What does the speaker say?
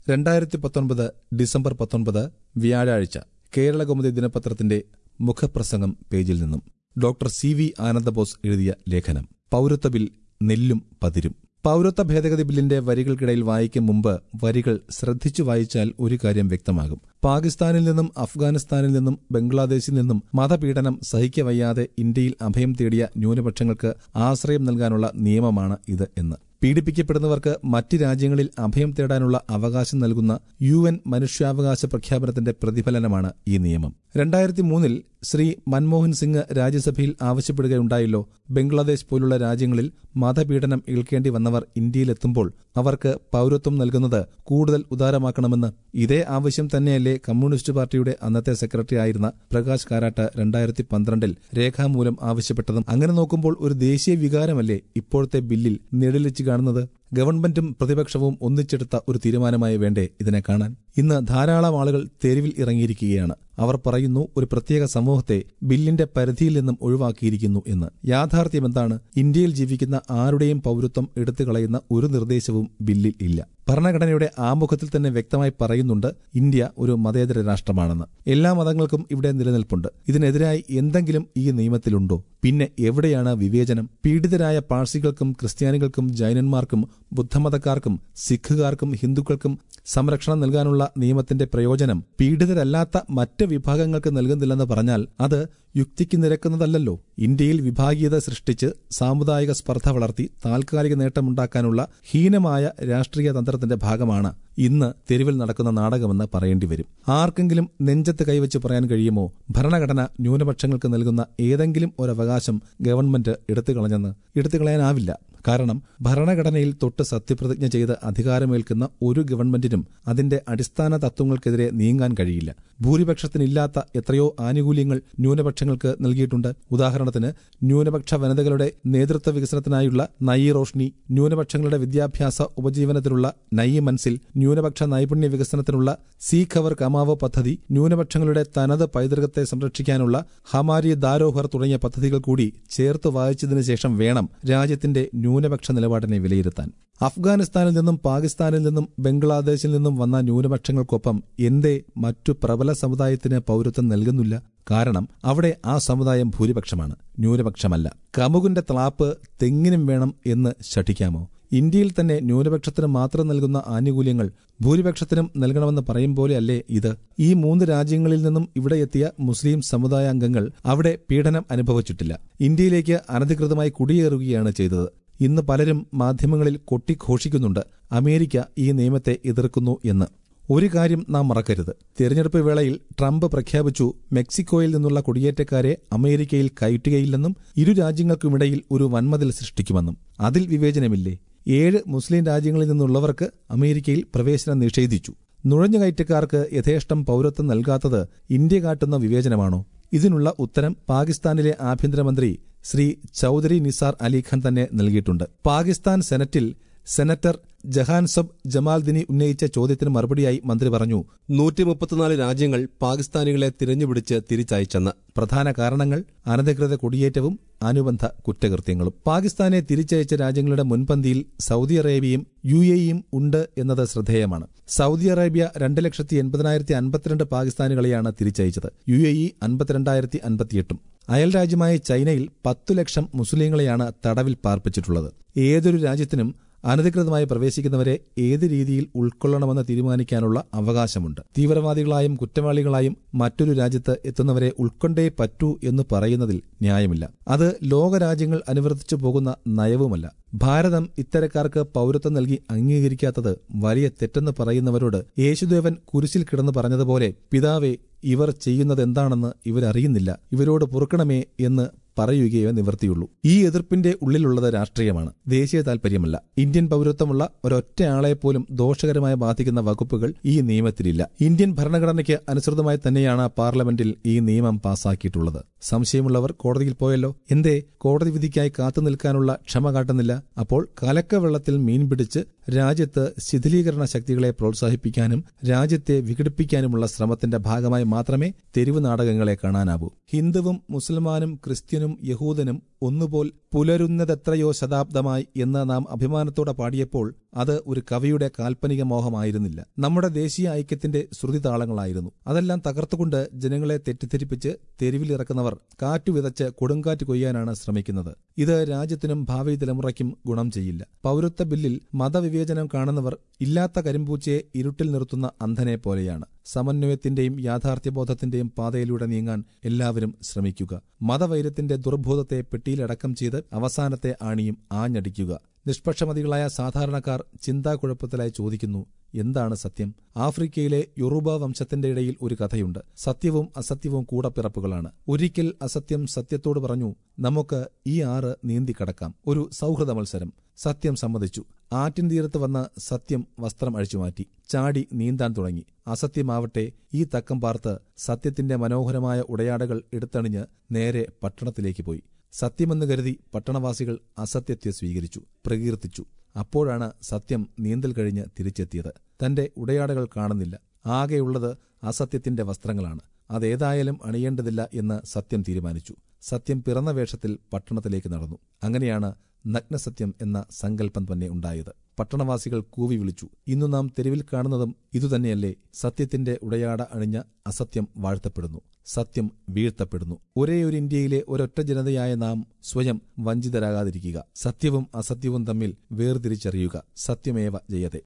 രണ്ടായിരത്തി പത്തൊൻപത് ഡിസംബർ പത്തൊൻപത് വ്യാഴാഴ്ച കേരളകൗമുദി ദിനപത്രത്തിന്റെ മുഖപ്രസംഗം പേജിൽ നിന്നും ഡോക്ടർ സി വി ആനന്ദബോസ് എഴുതിയ ലേഖനം പൌരത്വ ബിൽ നെല്ലും പതിരും പൌരത്വ ഭേദഗതി ബില്ലിന്റെ വരികൾക്കിടയിൽ വായിക്കും മുമ്പ് വരികൾ ശ്രദ്ധിച്ചു വായിച്ചാൽ ഒരു കാര്യം വ്യക്തമാകും പാകിസ്ഥാനിൽ നിന്നും അഫ്ഗാനിസ്ഥാനിൽ നിന്നും ബംഗ്ലാദേശിൽ നിന്നും മതപീഡനം സഹിക്കവയ്യാതെ ഇന്ത്യയിൽ അഭയം തേടിയ ന്യൂനപക്ഷങ്ങൾക്ക് ആശ്രയം നൽകാനുള്ള നിയമമാണ് ഇത് എന്ന് പീഡിപ്പിക്കപ്പെടുന്നവർക്ക് മറ്റ് രാജ്യങ്ങളിൽ അഭയം തേടാനുള്ള അവകാശം നൽകുന്ന യു എൻ മനുഷ്യാവകാശ പ്രഖ്യാപനത്തിന്റെ പ്രതിഫലനമാണ് ഈ നിയമം രണ്ടായിരത്തി മൂന്നിൽ ശ്രീ മൻമോഹൻ സിംഗ് രാജ്യസഭയിൽ ആവശ്യപ്പെടുകയുണ്ടായല്ലോ ബംഗ്ലാദേശ് പോലുള്ള രാജ്യങ്ങളിൽ മതപീഡനം ഏൽക്കേണ്ടി വന്നവർ ഇന്ത്യയിലെത്തുമ്പോൾ അവർക്ക് പൌരത്വം നൽകുന്നത് കൂടുതൽ ഉദാരമാക്കണമെന്ന് ഇതേ ആവശ്യം തന്നെയല്ലേ കമ്മ്യൂണിസ്റ്റ് പാർട്ടിയുടെ അന്നത്തെ സെക്രട്ടറി ആയിരുന്ന പ്രകാശ് കാരാട്ട് രണ്ടായിരത്തി പന്ത്രണ്ടിൽ രേഖാമൂലം ആവശ്യപ്പെട്ടതും അങ്ങനെ നോക്കുമ്പോൾ ഒരു ദേശീയ വികാരമല്ലേ ഇപ്പോഴത്തെ ബില്ലിൽ നിഴലിച്ചു കാണുന്നത് ഗവൺമെന്റും പ്രതിപക്ഷവും ഒന്നിച്ചെടുത്ത ഒരു തീരുമാനമായി വേണ്ടേ ഇതിനെ കാണാൻ ഇന്ന് ധാരാളം ആളുകൾ തെരുവിൽ ഇറങ്ങിയിരിക്കുകയാണ് അവർ പറയുന്നു ഒരു പ്രത്യേക സമൂഹത്തെ ബില്ലിന്റെ പരിധിയിൽ നിന്നും ഒഴിവാക്കിയിരിക്കുന്നു എന്ന് യാഥാർത്ഥ്യം എന്താണ് ഇന്ത്യയിൽ ജീവിക്കുന്ന ആരുടെയും പൌരത്വം എടുത്തു കളയുന്ന ഒരു നിർദ്ദേശവും ബില്ലിൽ ഇല്ല ഭരണഘടനയുടെ ആമുഖത്തിൽ തന്നെ വ്യക്തമായി പറയുന്നുണ്ട് ഇന്ത്യ ഒരു മതേതര രാഷ്ട്രമാണെന്ന് എല്ലാ മതങ്ങൾക്കും ഇവിടെ നിലനിൽപ്പുണ്ട് ഇതിനെതിരായി എന്തെങ്കിലും ഈ നിയമത്തിലുണ്ടോ പിന്നെ എവിടെയാണ് വിവേചനം പീഡിതരായ പാഴ്സികൾക്കും ക്രിസ്ത്യാനികൾക്കും ജൈനന്മാർക്കും ബുദ്ധമതക്കാർക്കും സിഖുകാർക്കും ഹിന്ദുക്കൾക്കും സംരക്ഷണം നൽകാനുള്ള നിയമത്തിന്റെ പ്രയോജനം പീഡിതരല്ലാത്ത മറ്റ് വിഭാഗങ്ങൾക്ക് നൽകുന്നില്ലെന്ന് പറഞ്ഞാൽ അത് യുക്തിക്ക് നിരക്കുന്നതല്ലല്ലോ ഇന്ത്യയിൽ വിഭാഗീയത സൃഷ്ടിച്ച് സാമുദായിക സ്പർദ്ധ വളർത്തി താൽക്കാലിക നേട്ടമുണ്ടാക്കാനുള്ള ഹീനമായ രാഷ്ട്രീയ തന്ത്രത്തിന്റെ ഭാഗമാണ് ഇന്ന് തെരുവിൽ നടക്കുന്ന നാടകമെന്ന് പറയേണ്ടി വരും ആർക്കെങ്കിലും നെഞ്ചത്ത് കൈവച്ച് പറയാൻ കഴിയുമോ ഭരണഘടന ന്യൂനപക്ഷങ്ങൾക്ക് നൽകുന്ന ഏതെങ്കിലും ഒരവകാശം ഗവൺമെന്റ് എടുത്തു കളഞ്ഞെന്ന് എടുത്തു കളയാനാവില്ല കാരണം ഭരണഘടനയിൽ തൊട്ട് സത്യപ്രതിജ്ഞ ചെയ്ത് അധികാരമേൽക്കുന്ന ഒരു ഗവൺമെന്റിനും അതിന്റെ അടിസ്ഥാന തത്വങ്ങൾക്കെതിരെ നീങ്ങാൻ കഴിയില്ല ഭൂരിപക്ഷത്തിനില്ലാത്ത എത്രയോ ആനുകൂല്യങ്ങൾ ന്യൂനപക്ഷങ്ങൾക്ക് നൽകിയിട്ടുണ്ട് ഉദാഹരണത്തിന് ന്യൂനപക്ഷ വനിതകളുടെ നേതൃത്വ വികസനത്തിനായുള്ള നയി റോഷ്നി ന്യൂനപക്ഷങ്ങളുടെ വിദ്യാഭ്യാസ ഉപജീവനത്തിനുള്ള നയി മൻസിൽ ന്യൂനപക്ഷ നൈപുണ്യ വികസനത്തിനുള്ള സീ ഖവർ കമാവോ പദ്ധതി ന്യൂനപക്ഷങ്ങളുടെ തനത് പൈതൃകത്തെ സംരക്ഷിക്കാനുള്ള ഹമാരി ദാരോഹർ തുടങ്ങിയ പദ്ധതികൾ കൂടി ചേർത്ത് വായിച്ചതിനു ശേഷം വേണം രാജ്യത്തിന്റെ ന്യൂനപക്ഷ നിലപാടിനെ വിലയിരുത്താൻ അഫ്ഗാനിസ്ഥാനിൽ നിന്നും പാകിസ്ഥാനിൽ നിന്നും ബംഗ്ലാദേശിൽ നിന്നും വന്ന ന്യൂനപക്ഷങ്ങൾക്കൊപ്പം എന്തേ മറ്റു പ്രബല സമുദായത്തിന് പൌരത്വം നൽകുന്നില്ല കാരണം അവിടെ ആ സമുദായം ഭൂരിപക്ഷമാണ് ന്യൂനപക്ഷമല്ല കമുകിന്റെ ത്ലാപ്പ് തെങ്ങിനും വേണം എന്ന് ശഠിക്കാമോ ഇന്ത്യയിൽ തന്നെ ന്യൂനപക്ഷത്തിന് മാത്രം നൽകുന്ന ആനുകൂല്യങ്ങൾ ഭൂരിപക്ഷത്തിനും നൽകണമെന്ന് പറയും പോലെയല്ലേ ഇത് ഈ മൂന്ന് രാജ്യങ്ങളിൽ നിന്നും ഇവിടെ എത്തിയ മുസ്ലിം സമുദായാംഗങ്ങൾ അവിടെ പീഡനം അനുഭവിച്ചിട്ടില്ല ഇന്ത്യയിലേക്ക് അനധികൃതമായി കുടിയേറുകയാണ് ചെയ്തത് ഇന്ന് പലരും മാധ്യമങ്ങളിൽ കൊട്ടിഘോഷിക്കുന്നുണ്ട് അമേരിക്ക ഈ നിയമത്തെ എതിർക്കുന്നു എന്ന് ഒരു കാര്യം നാം മറക്കരുത് തിരഞ്ഞെടുപ്പ് വേളയിൽ ട്രംപ് പ്രഖ്യാപിച്ചു മെക്സിക്കോയിൽ നിന്നുള്ള കുടിയേറ്റക്കാരെ അമേരിക്കയിൽ കയറ്റുകയില്ലെന്നും ഇരു രാജ്യങ്ങൾക്കുമിടയിൽ ഒരു വൻമതിൽ സൃഷ്ടിക്കുമെന്നും അതിൽ വിവേചനമില്ലേ ഏഴ് മുസ്ലിം രാജ്യങ്ങളിൽ നിന്നുള്ളവർക്ക് അമേരിക്കയിൽ പ്രവേശനം നിഷേധിച്ചു നുഴഞ്ഞുകയറ്റക്കാർക്ക് യഥേഷ്ടം പൌരത്വം നൽകാത്തത് ഇന്ത്യ കാട്ടുന്ന വിവേചനമാണോ ഇതിനുള്ള ഉത്തരം പാകിസ്ഥാനിലെ ആഭ്യന്തരമന്ത്രി ശ്രീ ചൌധരി നിസാർ അലിഖാൻ തന്നെ നൽകിയിട്ടുണ്ട് പാകിസ്ഥാൻ സെനറ്റിൽ സെനറ്റർ ജഹാൻസബ് ജമാൽദിനി ഉന്നയിച്ച ചോദ്യത്തിന് മറുപടിയായി മന്ത്രി പറഞ്ഞു നൂറ്റി മുപ്പത്തിനാല് രാജ്യങ്ങൾ പാകിസ്ഥാനികളെ തിരഞ്ഞുപിടിച്ച് തിരിച്ചയച്ചെന്ന് പ്രധാന കാരണങ്ങൾ അനധികൃത കുടിയേറ്റവും അനുബന്ധ കുറ്റകൃത്യങ്ങളും പാകിസ്ഥാനെ തിരിച്ചയച്ച രാജ്യങ്ങളുടെ മുൻപന്തിയിൽ സൗദി അറേബ്യയും യു എയും ഉണ്ട് എന്നത് ശ്രദ്ധേയമാണ് സൗദി അറേബ്യ രണ്ട് ലക്ഷത്തി എൺപതിനായിരത്തി അൻപത്തിരണ്ട് പാകിസ്ഥാനികളെയാണ് തിരിച്ചയച്ചത് യു എ ഇ അൻപത്തിരണ്ടായിരത്തി അൻപത്തിയെട്ടും അയൽ രാജ്യമായ ചൈനയിൽ പത്തു ലക്ഷം മുസ്ലിങ്ങളെയാണ് തടവിൽ പാർപ്പിച്ചിട്ടുള്ളത് ഏതൊരു രാജ്യത്തിനും അനധികൃതമായി പ്രവേശിക്കുന്നവരെ ഏത് രീതിയിൽ ഉൾക്കൊള്ളണമെന്ന് തീരുമാനിക്കാനുള്ള അവകാശമുണ്ട് തീവ്രവാദികളായും കുറ്റവാളികളായും മറ്റൊരു രാജ്യത്ത് എത്തുന്നവരെ ഉൾക്കൊണ്ടേ പറ്റൂ എന്ന് പറയുന്നതിൽ ന്യായമില്ല അത് ലോകരാജ്യങ്ങൾ അനുവർത്തിച്ചു പോകുന്ന നയവുമല്ല ഭാരതം ഇത്തരക്കാർക്ക് പൌരത്വം നൽകി അംഗീകരിക്കാത്തത് വലിയ തെറ്റെന്ന് പറയുന്നവരോട് യേശുദേവൻ കുരിശിൽ കിടന്ന് പറഞ്ഞതുപോലെ പിതാവേ ഇവർ ചെയ്യുന്നത് എന്താണെന്ന് ഇവരറിയുന്നില്ല ഇവരോട് പൊറുക്കണമേ എന്ന് പറയുകയോ നിവർത്തിയുള്ളൂ ഈ എതിർപ്പിന്റെ ഉള്ളിലുള്ളത് രാഷ്ട്രീയമാണ് ദേശീയ താൽപര്യമല്ല ഇന്ത്യൻ പൌരത്വമുള്ള ഒരൊറ്റ ആളെ പോലും ദോഷകരമായി ബാധിക്കുന്ന വകുപ്പുകൾ ഈ നിയമത്തിലില്ല ഇന്ത്യൻ ഭരണഘടനയ്ക്ക് അനുസൃതമായി തന്നെയാണ് പാർലമെന്റിൽ ഈ നിയമം പാസാക്കിയിട്ടുള്ളത് സംശയമുള്ളവർ കോടതിയിൽ പോയല്ലോ എന്തേ കോടതി വിധിക്കായി കാത്തു നിൽക്കാനുള്ള ക്ഷമ കാട്ടുന്നില്ല അപ്പോൾ കലക്കവെള്ളത്തിൽ മീൻ പിടിച്ച് രാജ്യത്ത് ശിഥിലീകരണ ശക്തികളെ പ്രോത്സാഹിപ്പിക്കാനും രാജ്യത്തെ വിഘടിപ്പിക്കാനുമുള്ള ശ്രമത്തിന്റെ ഭാഗമായി മാത്രമേ തെരുവ് നാടകങ്ങളെ കാണാനാവൂ ഹിന്ദുവും മുസൽമാനും ക്രിസ്ത്യനും യഹൂദനും ഒന്നുപോൽ പുലരുന്നതെത്രയോ ശതാബ്ദമായി എന്ന് നാം അഭിമാനത്തോടെ പാടിയപ്പോൾ അത് ഒരു കവിയുടെ കാൽപ്പനിക മോഹമായിരുന്നില്ല നമ്മുടെ ദേശീയ ഐക്യത്തിന്റെ ശ്രുതിതാളങ്ങളായിരുന്നു അതെല്ലാം തകർത്തുകൊണ്ട് ജനങ്ങളെ തെറ്റിദ്ധരിപ്പിച്ച് തെരുവിലിറക്കുന്നവർ കാറ്റു വിതച്ച് കൊടുങ്കാറ്റ് കൊയ്യാനാണ് ശ്രമിക്കുന്നത് ഇത് രാജ്യത്തിനും ഭാവി തലമുറയ്ക്കും ഗുണം ചെയ്യില്ല പൗരത്വ ബില്ലിൽ മതവിവേചനം കാണുന്നവർ ഇല്ലാത്ത കരിമ്പൂച്ചയെ ഇരുട്ടിൽ നിർത്തുന്ന അന്ധനെ പോലെയാണ് സമന്വയത്തിന്റെയും യാഥാർത്ഥ്യബോധത്തിന്റെയും പാതയിലൂടെ നീങ്ങാൻ എല്ലാവരും ശ്രമിക്കുക മതവൈരത്തിന്റെ ദുർബോധത്തെ പെട്ടിയിലടക്കം ചെയ്ത് അവസാനത്തെ ആണിയും ആഞ്ഞടിക്കുക നിഷ്പക്ഷമതികളായ സാധാരണക്കാർ ചിന്താക്കുഴപ്പത്തിലായി ചോദിക്കുന്നു എന്താണ് സത്യം ആഫ്രിക്കയിലെ യൊറുബ വംശത്തിന്റെ ഇടയിൽ ഒരു കഥയുണ്ട് സത്യവും അസത്യവും കൂടപ്പിറപ്പുകളാണ് ഒരിക്കൽ അസത്യം സത്യത്തോട് പറഞ്ഞു നമുക്ക് ഈ ആറ് നീന്തിക്കടക്കാം ഒരു സൗഹൃദ മത്സരം സത്യം സമ്മതിച്ചു ആറ്റിൻ തീരത്ത് വന്ന സത്യം വസ്ത്രം അഴിച്ചുമാറ്റി ചാടി നീന്താൻ തുടങ്ങി അസത്യമാവട്ടെ ഈ തക്കം പാർത്ത് സത്യത്തിന്റെ മനോഹരമായ ഉടയാടകൾ എടുത്തണിഞ്ഞ് നേരെ പട്ടണത്തിലേക്ക് പോയി സത്യമെന്ന് കരുതി പട്ടണവാസികൾ അസത്യത്തെ സ്വീകരിച്ചു പ്രകീർത്തിച്ചു അപ്പോഴാണ് സത്യം നീന്തൽ കഴിഞ്ഞ് തിരിച്ചെത്തിയത് തന്റെ ഉടയാടകൾ കാണുന്നില്ല ആകെയുള്ളത് അസത്യത്തിന്റെ വസ്ത്രങ്ങളാണ് അതേതായാലും അണിയേണ്ടതില്ല എന്ന് സത്യം തീരുമാനിച്ചു സത്യം പിറന്ന വേഷത്തിൽ പട്ടണത്തിലേക്ക് നടന്നു അങ്ങനെയാണ് നഗ്നസത്യം എന്ന സങ്കല്പം തന്നെ ഉണ്ടായത് പട്ടണവാസികൾ കൂവി വിളിച്ചു ഇന്നു നാം തെരുവിൽ കാണുന്നതും ഇതുതന്നെയല്ലേ സത്യത്തിന്റെ ഉടയാട അണിഞ്ഞ അസത്യം വാഴ്ത്തപ്പെടുന്നു സത്യം വീഴ്ത്തപ്പെടുന്നു ഒരേ ഒരു ഇന്ത്യയിലെ ഒരൊറ്റ ജനതയായ നാം സ്വയം വഞ്ചിതരാകാതിരിക്കുക സത്യവും അസത്യവും തമ്മിൽ വേർതിരിച്ചറിയുക സത്യമേവ ജയതെ